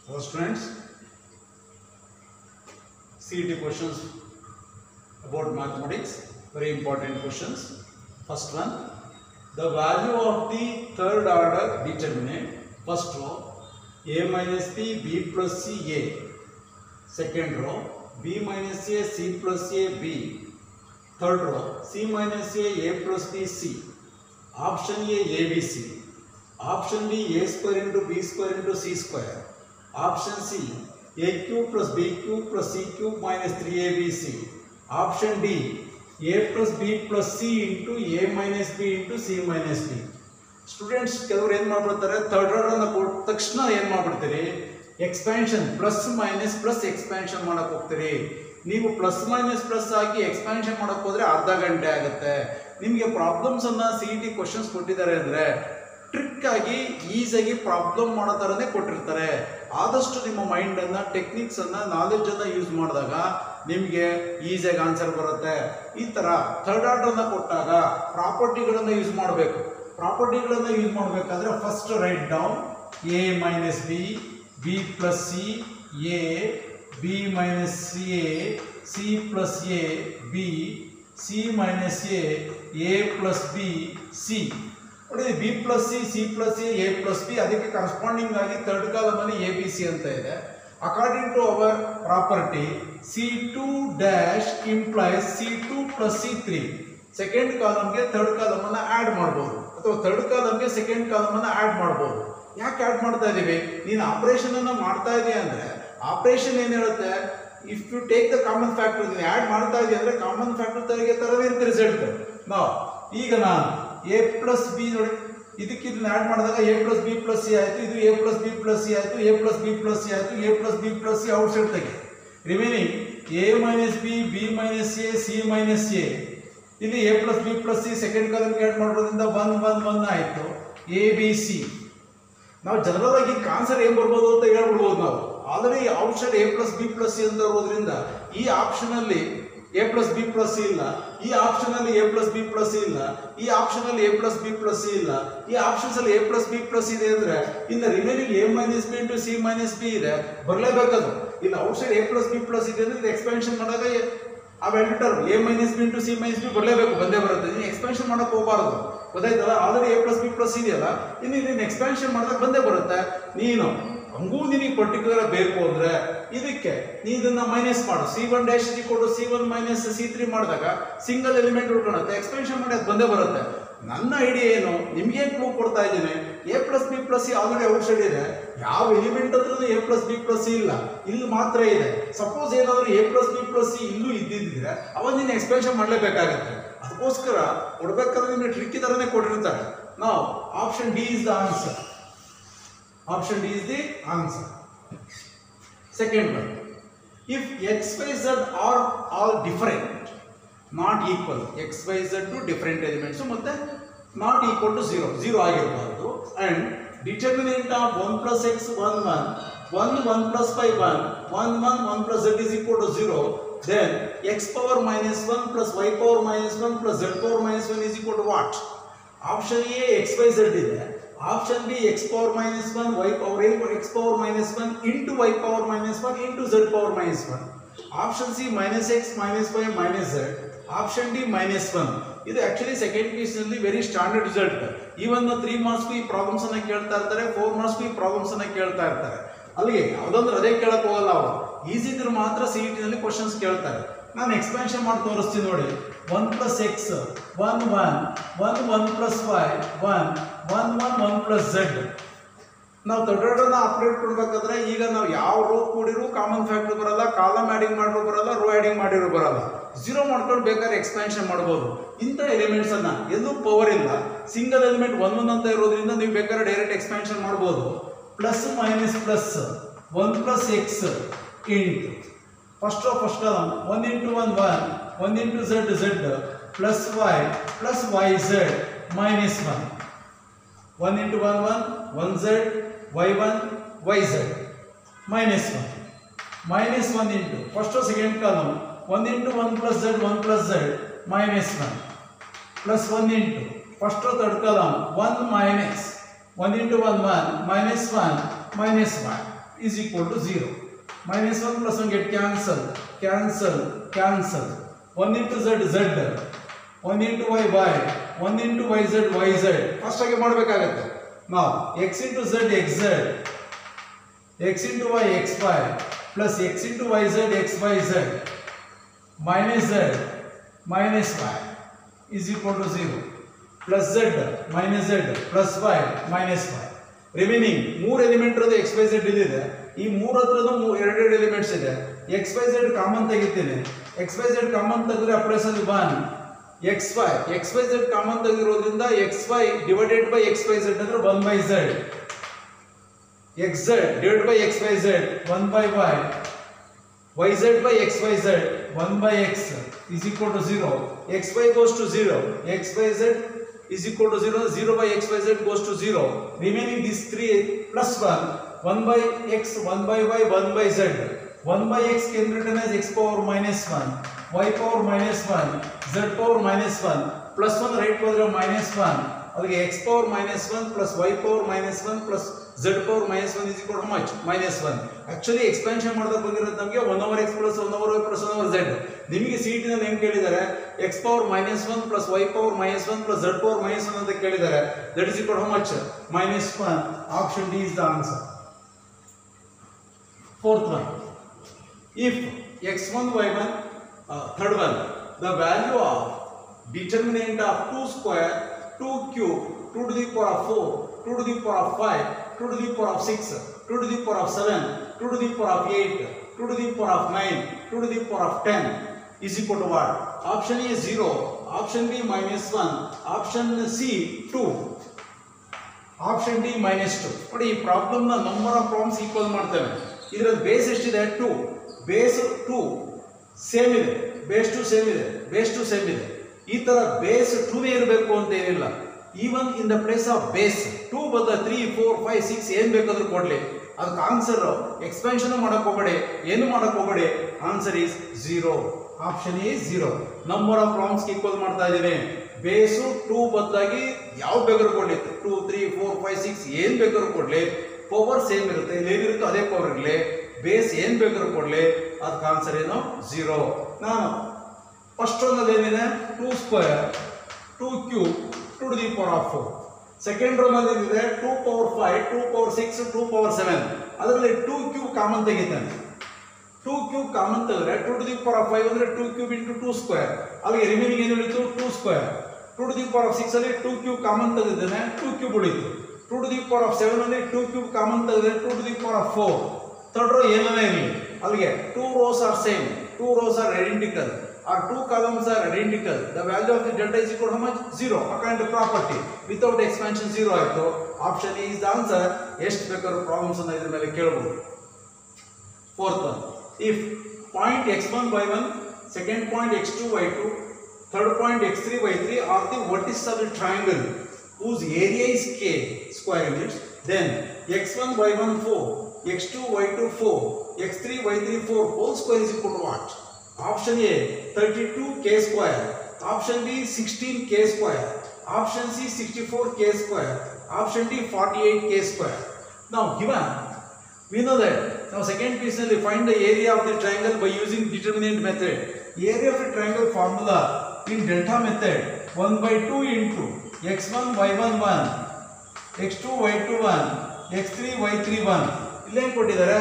Hello students, CET questions about mathematics, very important questions. First one, the value of the third order determinant, first row, a minus b, b plus c, a. Second row, b minus a, c plus a, b. Third row, c minus a, a plus b, c. Option A, ABC. Option B, a square into b square into c square. Option C, a cube plus b cube plus c cube minus 3abc. Option D, a plus b plus c into a minus b into c minus b. Students ಕೆಲವರು ಏನು ಮಾಡ್ಬಿಡ್ತಾರೆ third ಆರ್ಡರ್ನ ಕೊಟ್ಟ ತಕ್ಷಣ ಏನು ಮಾಡ್ಬಿಡ್ತೀರಿ expansion plus minus plus expansion ಮಾಡಕ್ ಹೋಗ್ತೀರಿ ನೀವು ಪ್ಲಸ್ ಮೈನಸ್ ಪ್ಲಸ್ ಹಾಕಿ ಎಕ್ಸ್ಪ್ಯಾನ್ಷನ್ ಮಾಡಕ್ ಹೋದ್ರೆ ಅರ್ಧ ಗಂಟೆ ಆಗುತ್ತೆ ನಿಮಗೆ ಪ್ರಾಬ್ಲಮ್ಸ್ ಅನ್ನ ಸಿ ಇ ಟಿ ಕ್ವಶನ್ಸ್ ಕೊಟ್ಟಿದ್ದಾರೆ ಅಂದ್ರೆ ಟ್ರಿಕ್ ಆಗಿ ಈಸಿಯಾಗಿ ಪ್ರಾಬ್ಲಮ್ ಮಾಡೋ ಥರನೇ ಕೊಟ್ಟಿರ್ತಾರೆ ಆದಷ್ಟು ನಿಮ್ಮ ಮೈಂಡನ್ನು ಟೆಕ್ನಿಕ್ಸನ್ನು ನಾಲೆಜನ್ನು ಯೂಸ್ ಮಾಡಿದಾಗ ನಿಮಗೆ ಈಸಿಯಾಗಿ ಆನ್ಸರ್ ಬರುತ್ತೆ ಈ ಥರ ಥರ್ಡ್ ಆರ್ಡರ್ನ ಕೊಟ್ಟಾಗ ಪ್ರಾಪರ್ಟಿಗಳನ್ನು ಯೂಸ್ ಮಾಡಬೇಕು ಪ್ರಾಪರ್ಟಿಗಳನ್ನು ಯೂಸ್ ಮಾಡಬೇಕಾದ್ರೆ first write down A minus B B plus C A B minus C A C plus A B C minus A A plus B C ನೋಡಿ B plus C C plus A A plus B ಅದಕ್ಕೆ corresponding ಆಗಿ third ಕಾಲಮಲ್ಲಿ A B C ಅಂತ ಇದೆ according to our property C two dash implies C two plus C three second ಕಾಲಮ್ಗೆ third ಕಾಲಮನ್ನು add ಮಾಡ್ಬೋದು ಅಥವಾ ಥರ್ಡ್ ಕಾಲಮ್ಗೆ ಸೆಕೆಂಡ್ ಕಾಲಮನ್ನು ಆ್ಯಡ್ ಮಾಡ್ಬೋದು ಯಾಕೆ ಆ್ಯಡ್ ಮಾಡ್ತಾ ಇದ್ದೀವಿ ನೀನು ಆಪರೇಷನ್ ಅನ್ನು ಮಾಡ್ತಾ ಇದೀಯ ಅಂದರೆ ಆಪರೇಷನ್ ಏನು ಹೇಳುತ್ತೆ if you take the common factor ನೀನು ಆ್ಯಡ್ ಮಾಡ್ತಾ ಇದೀಯ ಅಂದರೆ ಕಾಮನ್ ಫ್ಯಾಕ್ಟರ್ ತರಗೆ ಥರನೇ ಇರುತ್ತೆ ರಿಸಲ್ಟ್ ನಾವು ಈಗ ನಾನು ಎ ಪ್ಲಸ್ ಬಿ ನೋಡಿ ಇದಕ್ಕೆ ಇದನ್ನ ಆ್ಯಡ್ ಮಾಡಿದಾಗ A plus B plus C ಆಯಿತು ಇದು A plus B plus C ಆಯಿತು A plus B plus C ಆಯಿತು A plus B plus C outside ತೆಗೆ remaining A minus B B minus A C minus A ಇಲ್ಲಿ A plus B plus C second ಕಾಲಮ್ಗೆ add ಮಾಡೋದ್ರಿಂದ one one one ಆಯಿತು A B C ನಾವು general ಆಗಿ answer ಏನ್ ಬರ್ಬೋದು ಅಂತ ಹೇಳ್ಬಿಡ್ಬೋದು ನಾವು already outside A plus B plus C ಅಂತ ಇರೋದ್ರಿಂದ ಈ ಆಪ್ಷನ್ ಅಲ್ಲಿ A plus B plus C ಇಲ್ಲ ಈ ಆಪ್ಷನ್ ಅಲ್ಲಿ A plus B plus C ಇಲ್ಲ ಈ ಆಪ್ಷನ್ ಅಲ್ಲಿ A plus B plus C ಇಲ್ಲ ಈ ಆಪ್ಷನ್ಸ್ ಅಲ್ಲಿ ಎ ಪ್ಲಸ್ ಬಿ ಪ್ಲಸ್ ಇದೆ ಅಂದ್ರೆ ಇನ್ನು remaining A minus B into C minus B ಇದೆ ಬರಲೇಬೇಕದು ಇನ್ನು outside A plus B plus ಇದೆ ಅಂದ್ರೆ ಎಕ್ಸ್ಪೆನ್ಷನ್ ಮಾಡಿದಾಗ ಎ- ಆ value term A minus B into C minus B ಬರಲೇಬೇಕು ಬಂದೇ ಬರುತ್ತೆ ನೀನು ಎಕ್ಸ್ಪೆನ್ಷನ್ ಮಾಡಕ್ ಹೋಗಬಾರ್ದು ಗೊತ್ತಾಯ್ತಲ್ಲ already A plus B plus ಇದೆಯಲ್ಲ ಇನ್ನು ನೀನು ಎಕ್ಸ್ಪೆನ್ಷನ್ ಮಾಡಿದಾಗ ಬಂದೇ ಬರುತ್ತೆ ನೀನು ಹಂಗೂ ನಿನಗೆ ಪರ್ಟಿಕ್ಯುಲರ್ ಬೇಕು ಅಂದ್ರೆ ಇದಕ್ಕೆ ನೀ ಇದನ್ನ ಮೈನಸ್ ಮಾಡು ಸಿ ಒನ್ ಡ್ಯಾಶ್ ಇಸ್ ಕೊಡು C one minus C three ಮಾಡಿದಾಗ ಸಿಂಗಲ್ ಎಲಿಮೆಂಟ್ ಉಳ್ಕೊಳುತ್ತೆ ಎಕ್ಸ್ಪೆನ್ಷನ್ ಮಾಡಿ ಅದು ಬಂದೇ ಬರುತ್ತೆ ನನ್ನ ಐಡಿಯಾ ಏನು ನಿಮ್ಗೆ ಕ್ಲೂ ಕೊಡ್ತಾ ಇದ್ದೀನಿ A plus B plus C already outside ಇದೆ ಯಾವ ಎಲಿಮೆಂಟ್ ಹತ್ರನೂ A plus B plus C ಇಲ್ಲ ಇಲ್ಲಿ ಮಾತ್ರ ಇದೆ ಸಪೋಸ್ ಏನಾದರೂ A plus B plus C ಇಲ್ಲೂ ಇದ್ದಿದ್ರೆ ಅವಾಗ ನೀನು ಎಕ್ಸ್ಪೆನ್ಷನ್ ಮಾಡಲೇಬೇಕಾಗುತ್ತೆ ಅದಕ್ಕೋಸ್ಕರ ಕೊಡ್ಬೇಕಾದ್ರೆ ನಿಮಗೆ ಟ್ರಿಕ್ ಥರನೇ ಕೊಟ್ಟಿರ್ತಾರೆ ನಾವು option D is the answer option D is the answer second one if x y z are all different not equal x y z to different elements ಮತ್ತೆ not equal to zero zero ಆಗಿರಬಾರ್ದು and determinant of one plus x one one one one plus phi one one one one plus z is equal to zero then x power minus one plus y power minus one plus z power minus one is equal to what option A x y z ಇದೆ option B x power minus one y power x power minus one into y power minus one into z power minus one option C minus x minus y minus z option D minus one ಇದು actually second ಪೀಸ್ನಲ್ಲಿ very standard result even three ಮಾರ್ಕ್ಸ್ಗೂ ಈ problems ಅನ್ನ ಕೇಳ್ತಾ ಇರ್ತಾರೆ four ಮಾರ್ಕ್ಸ್ಗೂ ಈ problems ಅನ್ನ ಕೇಳ್ತಾ ಇರ್ತಾರೆ ಅಲ್ಲಿಗೆ ಯಾವುದಂದ್ರೆ ಅದೇ ಕೇಳಕ್ ಹೋಗಲ್ಲ ಅವರು ಈಸಿ ಇದ್ರೆ ಮಾತ್ರ ಸಿ ಇ ಟಿನಲ್ಲಿ ಕ್ವಶನ್ಸ್ ಕೇಳ್ತಾರೆ ನಾನು ಎಕ್ಸ್ಪ್ಯಾನ್ಷನ್ ಮಾಡಿ ತೋರಿಸ್ತೀನಿ ನೋಡಿ one plus x one one one one plus y one one one one plus z ನಾವು ದೊಡ್ಡ ಅಪ್ಡೇಟ್ ಕೊಡ್ಬೇಕಾದ್ರೆ ಈಗ ನಾವು ಯಾವ ರೋ ಕೂಡಿರು ಕಾಮನ್ ಫ್ಯಾಕ್ಟರ್ ಬರಲ್ಲ ಕಾಲಮ್ ಆ್ಯಡಿಂಗ್ ಮಾಡಿರೋ ಬರಲ್ಲ ರೋ ಆ್ಯಡಿಂಗ್ ಮಾಡಿರೋ ಬರಲ್ಲ ಝೀರೋ ಮಾಡ್ಕೊಂಡು ಬೇಕಾದ್ರೆ ಎಕ್ಸ್ಪ್ಯಾನ್ಷನ್ ಮಾಡ್ಬೋದು ಇಂಥ ಎಲಿಮೆಂಟ್ಸ್ ಅನ್ನ ಎಲ್ಲೂ ಪವರ್ ಇಲ್ಲ ಸಿಂಗಲ್ ಎಲಿಮೆಂಟ್ ಒನ್ ಒನ್ ಅಂತ ಇರೋದ್ರಿಂದ ನೀವು ಬೇಕಾದ್ರೆ ಡೈರೆಕ್ಟ್ ಎಕ್ಸ್ಪ್ಯಾನ್ಷನ್ ಮಾಡ್ಬೋದು plus minus plus one plus x into first of first column one into one one one into z z plus y plus y z minus one one into one one one z y one y z minus one minus one into first second column one into one plus z one plus z minus one plus one into first third column one minus one into one one minus one minus one is equal to 0. Minus 1 plus 1 get cancel, cancel, cancel. 1 into z, z. 1 into y, y. 1 into yz, yz. First ಆಗಿ ಮಾಡಬೇಕಾಗತ್ತೆ ನಾವು x into z, xz. x into y, xy. plus x into yz, xyz. minus z, minus y is equal to 0. plus z, minus z, plus y, minus y. Remaining ಮೂರು element ಇರೋದು x y z ಇಲ್ಲಿದೆ ಈ ಮೂರು ಹತ್ರನೂ ಎರಡೆರಡು elements ಇದೆ x y z common ತೆಗಿತೀನಿ x y z common ತೆಗೆದ್ರೆ ಅಪ್ಲೈಸ್ ಅದು one x y x y z common ತೆಗಿರೋದ್ರಿಂದ x y divided by x y z ಅಂದ್ರೆ one by z x z divide by x y z one by y y z by x y z one by x is equal to 0 xy goes to 0 xyz is equal to 0 0 by xyz goes to 0 remaining these three plus 1 1 by x 1 by y 1 by z 1 by x can be written as x power minus 1 y power minus 1 z power minus 1 plus 1 right ಹೋದ್ರೆ minus 1 ಅದಕ್ಕೆ x power minus 1 plus y power minus 1 plus z power minus 1 is equal to how much minus 1 actually expansion ಮಾಡಿದಾಗ ಬಂದಿರೋದು ನಮಗೆ one over x plus one over y plus one over z ನಿಮಗೆ CET ನಲ್ಲಿ ಹೆಂಗ್ ಕೇಳಿದ್ದಾರೆ x power minus one plus y power minus one plus z power minus one ಅಂತ ಕೇಳಿದ್ದಾರೆ that is equal how much minus one option D is the answer fourth one if x one y one third one the value of determinant of two square two cube two to the power of four two to the power of five two to the power of six two to the power of seven two to the power of eight two to the power of nine two to the power of ten is equal to what? Option A 0, option B minus 1, option C 2, option D minus two ನೋಡಿ ಈ problem ನ number of problems equal ಮಾಡ್ತೇವೆ ಇದರಲ್ಲಿ base ಎಷ್ಟಿದೆ two base two same ಇದೆ base two same ಇದೆ base two same ಇದೆ ಈ ತರ ಬೇಸ್ ಟೂನೇ ಇರಬೇಕು ಅಂತ ಏನಿಲ್ಲ even in the place of base two ಬದ ತ್ರೀ ಫೋರ್ ಫೈವ್ ಸಿಕ್ಸ್ ಏನ್ ಬೇಕಾದ್ರೂ ಕೊಡ್ಲಿ ಅದಕ್ಕೆ ಆನ್ಸರ್ ಎಕ್ಸ್ಪೆನ್ಷನ್ ಮಾಡಕ್ ಹೋಗಬೇಡಿ ಏನು ಮಾಡಕ್ ಹೋಗಬೇಡಿ answer is zero option is zero number of problems equal ಮಾಡ್ತಾ ಇದ್ದೀನಿ ಬೇಸು ಟೂ ಬದಲಾಗಿ ಯಾವ ಬೇಕಾದ್ರೂ ಕೊಡ್ಲಿ two three four five six ಏನ್ ಬೇಕಾದ್ರೂ ಕೊಡ್ಲಿ ಪವರ್ ಸೇಮ್ ಇರುತ್ತೆ ಇಲ್ಲಿ ಏನಿರುತ್ತೋ ಅದೇ ಪವರ್ ಇರಲಿ ಬೇಸ್ ಏನ್ ಬೇಕಾದ್ರೂ ಕೊಡ್ಲಿ ಅದಕ್ಕೆ ಆನ್ಸರ್ ಏನು ಝೀರೋ ನಾನು ಫಸ್ಟ್ ಒಂದಲ್ಲಿ ಏನಿದೆ two square two cube to the power of four second ರೋನಲ್ಲಿ ಏನಿದೆ two power five two power six two power seven ಅದರಲ್ಲಿ ಟೂ ಕ್ಯೂಬ್ ಕಾಮನ್ ತೆಗಿತಾನೆ ಟೂ ಕ್ಯೂಬ್ ಕಾಮನ್ ತೆಗೆದ್ರೆ two to the power of five ಅಂದ್ರೆ two cube into two square ಅಲ್ಲಿಗೆ remaining ಏನು ಉಳಿತು two square two to the power of six ಅಲ್ಲಿ two cube common ತೆಗೆದಿದ್ದೇನೆ two cube ಉಳಿತು two to the power of seven ಅಲ್ಲಿ two cube common ತೆಗೆದ್ರೆ two to the power of four third row ಏನೇ ಇರಲಿ ಅಲ್ಲಿಗೆ two rows are same two rows are identical or two columns are identical the value of the delta is equal how much zero according to property without expansion zero ಆಯಿತು option is the answer ಎಷ್ಟು ಬೇಕಾದ್ರೂ problems ಅನ್ನ ಇದ್ರ ಮೇಲೆ ಕೇಳಬಹುದು Fourth one, if point x1 y1, second point x2 y2, third point x3 y3 are the vertices of the triangle whose area is k square units, then x1 y1 4, x2 y2 4, x3 y3 4 whole square is equal to what? Option A 32 k square, option B 16 k square, option C 64 k square, option D 48 k square. Now given we know that now second piece ನಲ್ಲಿ find the area of the triangle by using determinant method. Area of the triangle formula in delta method 1 by 2 into x1 y1 1 x2 y2 1 x3 y3 1 ಇಲ್ಲೇನು ಕೊಟ್ಟಿದ್ದಾರೆ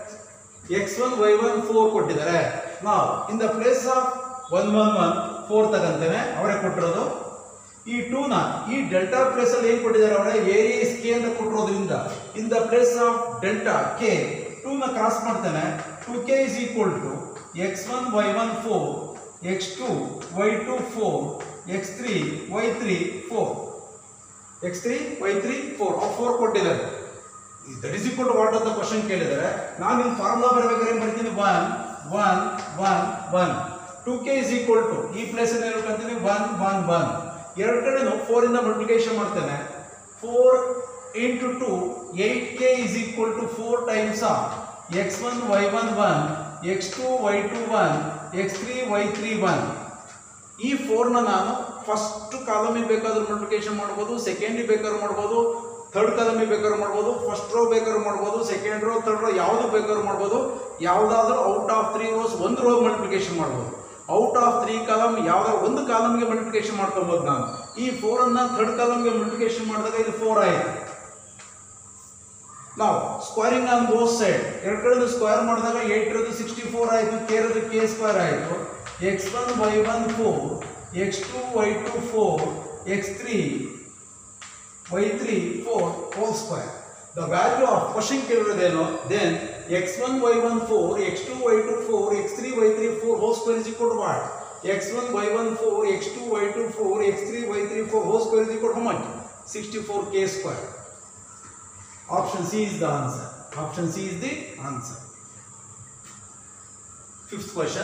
x1 y1 4 ಕೊಟ್ಟಿದ್ದಾರೆ ನಾವು in the place of one one one four ತಗಂತೇನೆ ಅವರೇ ಕೊಟ್ಟಿರೋದು ಈ ಟೂನ ಈ delta place ಅಲ್ಲಿ ಏನ್ ಕೊಟ್ಟಿದ್ದಾರೆ ಅವರ ಏರಿಯಾ ಇಸ್ ಕೆ ಅಂತ ಕೊಟ್ಟಿರೋದ್ರಿಂದ in the place of delta k ಟೂನ ಕ್ರಾಸ್ ಮಾಡ್ತೇನೆ two k is equal to x one y one four x two y two four x three y three four x three y three four ಆ four ಕೊಟ್ಟಿದ್ದಾರೆ that is equal to what ಅಂತ question ಕೇಳಿದ್ದಾರೆ ನಾನು ನಿಮ್ಮ formula ಬರಬೇಕಾದ್ರೆ ಏನು ಮಾಡ್ತೀನಿ one one one one two k is equal to ಈ ಪ್ಲೇಸ್ ಏನು ಹೇಳ್ಕೊಂತೀನಿ ಒನ್ ಒನ್ ಒನ್ ಎರಡು ಕಡೆನೂ ಫೋರ್ ಇಂದ ಮಲ್ಟಿಪ್ಲಿಕೇಶನ್ ಮಾಡ್ತೇನೆ four into two eight k is equal to four times of x one y one one x two y two one x three y three one ಈ ಫೋರ್ನ ನಾನು first ಕಾಲಮಿಗೆ ಬೇಕಾದ್ರೂ multiplication ಮಾಡ್ಬೋದು ಸೆಕೆಂಡಿಗೆ ಬೇಕಾದ್ರೂ ಮಾಡ್ಬೋದು ಥರ್ಡ್ ಕಾಲಮಿ ಬೇಕಾದ್ರೂ ಮಾಡ್ಬೋದು ಫಸ್ಟ್ ರೋ ಬೇಕಾದ್ರೂ ಮಾಡ್ಬೋದು ಸೆಕೆಂಡ್ ರೋ ಥರ್ಡ್ ರೋ ಯಾವುದು ಬೇಕಾದ್ರೂ ಮಾಡ್ಬೋದು ಯಾವುದಾದ್ರೂ ಔಟ್ ಆಫ್ ತ್ರೀ ರೋಸ್ ಒಂದು ರೋ ಮಲ್ಟಿಪ್ಲಿಕೇಶನ್ ಮಾಡ್ಬೋದು ಔಟ್ ಆಫ್ ತ್ರೀ ಕಾಲಮ್ ಯಾವ್ದಾದ್ರು ಒಂದು ಕಾಲಮ್ಗೆ ಮಲ್ಟಿಪ್ಲಿಕೇಶನ್ ಮಾಡ್ಕೊಬೋದು ನಾನು ಈ ಫೋರನ್ನು ಥರ್ಡ್ ಕಾಲಮ್ಗೆ ಮಲ್ಟಿಪ್ಲಿಕೇಶನ್ ಮಾಡಿದಾಗ ಇದು ಫೋರ್ ಆಯಿತು ನಾವು ಸ್ಕ್ವೇರಿಂಗ್ ಆನ್ ಬೋತ್ ಸೈಡ್ ಎರಡು ಕಡೆದು ಸ್ಕ್ವೇರ್ ಮಾಡಿದಾಗ ಏಟ್ ಇರೋದು ಸಿಕ್ಸ್ಟಿ ಫೋರ್ ಆಯಿತು ಕೆ ಇರೋದು ಕೆ ಸ್ಕ್ವೇರ್ ಆಯಿತು x one y one four x two y two four x three y three four whole square the value of question ಕೇಳಿರೋದೇನು then x one y one four x two y two four x three y three four whole square is equal to what x one y one four x two y two four x three y three four whole square is equal to how much sixty four k square Option C is the answer. Option C is the answer. Fifth question.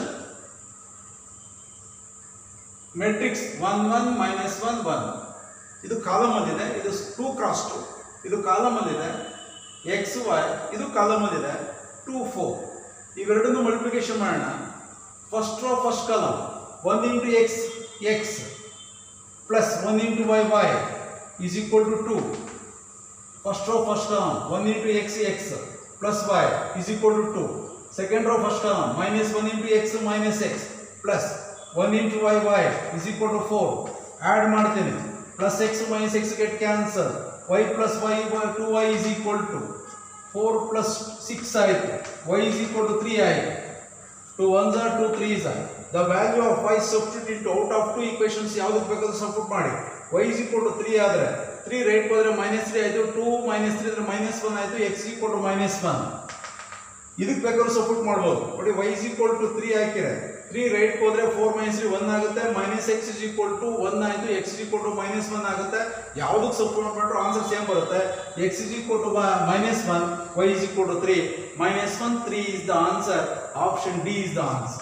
Matrix 1 1 minus 1 1. ಇದು column ಅಲ್ಲಿದೆ ಇದು two cross two ಇದು column ಅಲ್ಲಿದೆ x y ಇದು column ಅಲ್ಲಿದೆ two four ಇವೆರಡನ್ನು multiplication ಮಾಡೋಣ first row first column one into x x plus one into y y is equal to two first row first column 1 into x x plus y is equal to 2 second row first column minus 1 into x minus x plus 1 into y y is equal to 4 add ಮಾಡ್ತೀನಿ plus x minus x get cancel y plus y 2y is equal to 4 plus 6 ಆಯಿತು y is equal to 3 ಆಯಿತು 2 ones are 2 3s are the value of y substitute into out of two equations ಯಾವುದಕ್ಕೆ ಬೇಕಾದ್ರೂ substitute ಮಾಡಿ y is equal to 3 ಆದರೆ 3 right ಹೋದ್ರೆ minus three ಆಯಿತು two minus three ಅಂದ್ರೆ minus one ಆಯಿತು x equal to minus one ಇದಕ್ಕೆ ಬೇಕಾದ್ರೂ ಸಪೋರ್ಟ್ ಮಾಡ್ಬೋದು ನೋಡಿ y is equal to three ಹಾಕಿರೆ ತ್ರೀ ರೈಟ್ ಹೋದ್ರೆ ಫೋರ್ ಮೈನಸ್ ತ್ರೀ ಒನ್ ಆಗುತ್ತೆ minus x is equal to one ಆಯಿತು x is equal to minus one ಆಗುತ್ತೆ ಯಾವುದಕ್ಕೆ ಸಪೋರ್ಟ್ ಮಾಡ್ರು ಆನ್ಸರ್ ಸೇಮ್ ಬರುತ್ತೆ x is equal to minus one y is equal to three minus one three is the answer option D is the answer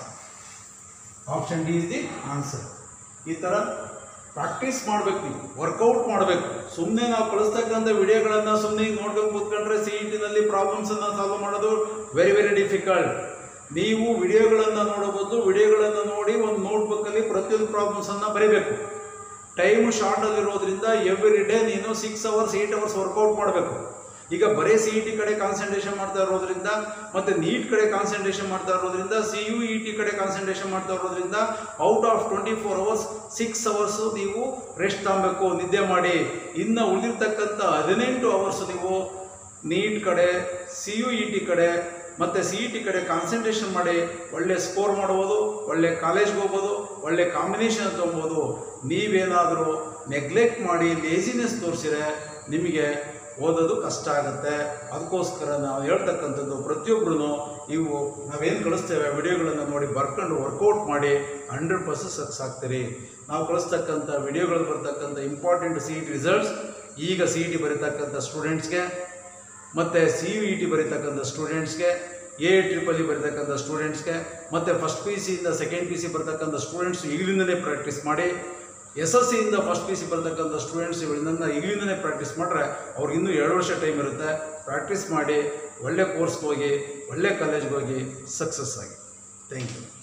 option D is the answer ಈ ಥರ practice ಮಾಡಬೇಕು ನೀವು workout ಮಾಡಬೇಕು ಸುಮ್ಮನೆ ನಾವು ಕಳಿಸ್ತಕ್ಕಂಥ ವಿಡಿಯೋಗಳನ್ನು ಸುಮ್ಮನೆ ನೋಡ್ಕೊಂಡು ಕೂತ್ಕೊಂಡ್ರೆ ಸಿ ಇ ಟಿನಲ್ಲಿ ಪ್ರಾಬ್ಲಮ್ಸನ್ನು ಸಾಲ್ವ್ ಮಾಡೋದು ವೆರಿ ವೆರಿ ಡಿಫಿಕಲ್ಟ್ ನೀವು ವಿಡಿಯೋಗಳನ್ನು ನೋಡೋ ಬದಲು ವಿಡಿಯೋಗಳನ್ನು ನೋಡಿ ಒಂದು ನೋಟ್ಬುಕ್ಕಲ್ಲಿ ಪ್ರತಿಯೊಂದು ಪ್ರಾಬ್ಲಮ್ಸನ್ನು ಬರೀಬೇಕು ಟೈಮ್ ಶಾರ್ಟಲ್ಲಿರೋದ್ರಿಂದ ಎವ್ರಿ ಡೇ ನೀನು six hours eight hours workout ಮಾಡಬೇಕು ಈಗ ಬರೀ ಸಿ ಇ ಟಿ ಕಡೆ ಕಾನ್ಸಂಟ್ರೇಷನ್ ಮಾಡ್ತಾ ಇರೋದ್ರಿಂದ ಮತ್ತೆ ನೀಟ್ ಕಡೆ ಕಾನ್ಸಂಟ್ರೇಷನ್ ಮಾಡ್ತಾ ಇರೋದ್ರಿಂದ ಸಿ ಯು ಇ ಟಿ ಕಡೆ ಕಾನ್ಸಂಟ್ರೇಷನ್ ಮಾಡ್ತಾ ಇರೋದ್ರಿಂದ out of twenty four hours six hours ನೀವು ರೆಸ್ಟ್ ತಗೊಬೇಕು ನಿದ್ದೆ ಮಾಡಿ ಇನ್ನು ಉಳಿದಿರ್ತಕ್ಕಂಥ ಹದಿನೆಂಟು ಅವರ್ಸ್ ನೀವು ನೀಟ್ ಕಡೆ ಸಿ ಯು ಇ ಟಿ ಕಡೆ ಮತ್ತು ಸಿ ಇ ಟಿ ಕಡೆ ಕಾನ್ಸಂಟ್ರೇಷನ್ ಮಾಡಿ ಒಳ್ಳೆ ಸ್ಕೋರ್ ಮಾಡ್ಬೋದು ಒಳ್ಳೆ ಕಾಲೇಜ್ಗೆ ಹೋಗ್ಬೋದು ಒಳ್ಳೆ ಕಾಂಬಿನೇಷನ್ ತೊಗೊಬೋದು ನೀವೇನಾದರೂ ನೆಗ್ಲೆಕ್ಟ್ ಮಾಡಿ ಲೇಸಿನೆಸ್ ತೋರಿಸಿದ್ರೆ ನಿಮಗೆ ಓದೋದು ಕಷ್ಟ ಆಗುತ್ತೆ ಅದಕ್ಕೋಸ್ಕರ ನಾವು ಹೇಳ್ತಕ್ಕಂಥದ್ದು ಪ್ರತಿಯೊಬ್ಬರೂ ಇವು ನಾವೇನು ಕಳಿಸ್ತೇವೆ ವಿಡಿಯೋಗಳನ್ನು ನೋಡಿ ಬರ್ಕೊಂಡು ವರ್ಕೌಟ್ ಮಾಡಿ ಹಂಡ್ರೆಡ್ ಪರ್ಸೆಂಟ್ ಸಕ್ಸ್ ಆಗ್ತೀರಿ ನಾವು ಕಳಿಸ್ತಕ್ಕಂಥ ವಿಡಿಯೋಗಳಲ್ಲಿ ಬರ್ತಕ್ಕಂಥ important C E T results ಈಗ ಸಿ ಇ ಟಿ ಬರೀತಕ್ಕಂಥ ಸ್ಟೂಡೆಂಟ್ಸ್ಗೆ ಮತ್ತು ಸಿ ಯು ಇ ಟಿ ಬರೀತಕ್ಕಂಥ ಸ್ಟೂಡೆಂಟ್ಸ್ಗೆ ಎ ಟ್ರಿಪಲ್ ಇ ಬರೀತಕ್ಕಂಥ ಸ್ಟೂಡೆಂಟ್ಸ್ಗೆ ಮತ್ತು ಫಸ್ಟ್ ಪಿ ಸಿಯಿಂದ ಸೆಕೆಂಡ್ ಪಿ ಸಿ ಬರ್ತಕ್ಕಂಥ ಸ್ಟೂಡೆಂಟ್ಸ್ ಈಗಲಿಂದಲೇ ಪ್ರಾಕ್ಟೀಸ್ ಮಾಡಿ ಎಸ್ ಎಸ್ ಸಿಯಿಂದ ಫಸ್ಟ್ ಪಿ ಸಿ ಬರ್ತಕ್ಕಂಥ ಸ್ಟೂಡೆಂಟ್ಸ್ ಇವುಗಳಿಂದ ಈಗಲಿಂದಲೇ ಪ್ರಾಕ್ಟೀಸ್ ಮಾಡಿದ್ರೆ ಅವ್ರಿಗೆ ಇನ್ನೂ ಎರಡು ವರ್ಷ ಟೈಮ್ ಇರುತ್ತೆ ಪ್ರಾಕ್ಟೀಸ್ ಮಾಡಿ ಒಳ್ಳೆ ಕೋರ್ಸ್ಗೆ ಹೋಗಿ ಒಳ್ಳೆ ಕಾಲೇಜ್ಗೆ ಹೋಗಿ ಸಕ್ಸಸ್ ಆಗಿ ಥ್ಯಾಂಕ್ ಯು